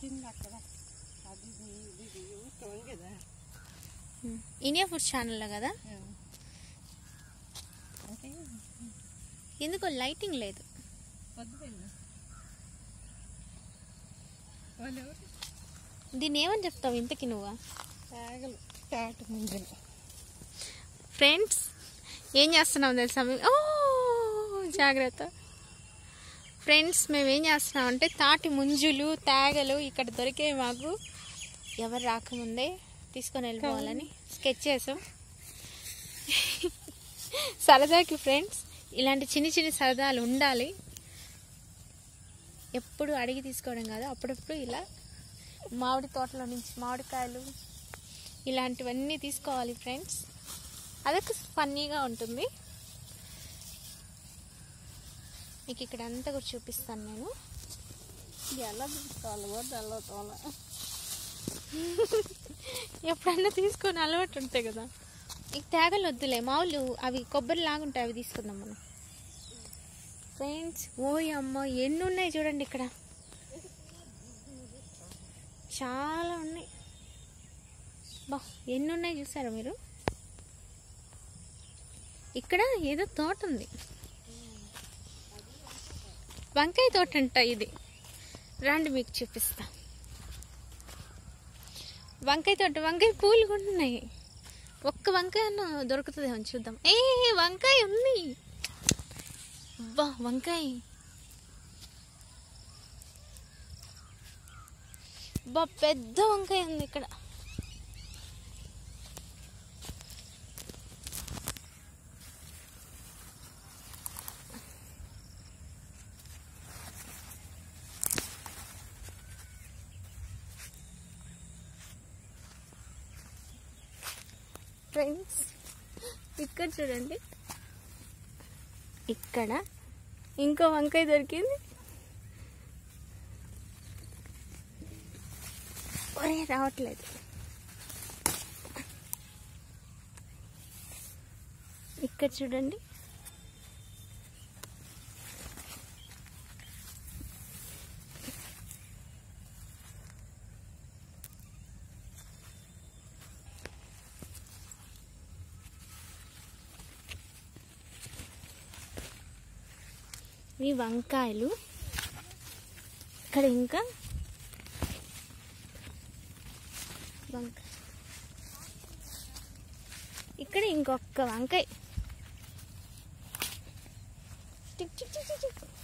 కింద అక్కడ అది ఇది ఇది ఊరుకోం కదా ఇండియా ఫుడ్ ఛానల్లో కదా అంటే ఎందుకో లైటింగ్ లేదు వద్దులేండి వాళ్ళు ఎవరు దీన్ని ఏమని చెప్తావు ఇంతకి నువ్వు తాగలు తాట ముంజలు ఫ్రెండ్స్ ఏం చేస్తున్నాం తెలుసా మేము ఓ జాగ్రత్త ఫ్రెండ్స్ మేము ఏం చేస్తున్నాం అంటే తాటి ముంజులు తేగలు ఇక్కడ దొరికే మాకు ఎవరు రాకముందే తీసుకొని వెళ్ళిపోవాలని స్కెచ్ చేసాం సరదాకి ఫ్రెండ్స్ ఇలాంటి చిన్న చిన్న సరదాలు ఉండాలి ఎప్పుడు అడిగి తీసుకోవడం కాదు అప్పుడప్పుడు ఇలా మామిడి తోటలో నుంచి మామిడికాయలు ఇలాంటివన్నీ తీసుకోవాలి ఫ్రెండ్స్ అదొక ఫన్నీగా ఉంటుంది మీకు ఇక్కడ అంతా కూడా చూపిస్తాను నేను ఎలా తీసుకోవాలి వద్దు ఎలా తోల ఎప్పుడన్నా తీసుకొని అలవాటు ఉంటాయి కదా ఇక తేగలు వద్దులే మామూలు అవి కొబ్బరి లాగుంటాయి అవి తీసుకుందాం మనం ఫ్రెండ్స్ ఓయ్ అమ్మ ఎన్ని ఉన్నాయి చూడండి ఇక్కడ చాలా ఉన్నాయి బా ఎన్ని ఉన్నాయి చూసారా మీరు ఇక్కడ ఏదో తోట ఉంది వంకాయ తోట అంట ఇది రండి మీకు చూపిస్తా వంకాయ తోట వంకాయ పూలు కూడా ఉన్నాయి ఒక్క వంకాయ అన్న దొరుకుతుందేమో చూద్దాం ఏ వంకాయ ఉంది అబ్బా వంకాయ బా పెద్ద వంకాయ ఉంది ఇక్కడ ఫ్రెండ్స్ ఇక్కడ చూడండి ఇక్కడ ఇంకో వంకాయ దొరికింది ఒరే రావట్లేదు ఇక్కడ చూడండి ఇవి వంకాయలు ఇక్కడ ఇంకా వంకాయ ఇక్కడ ఇంకొక వంకాయ tick tick tick tick tick.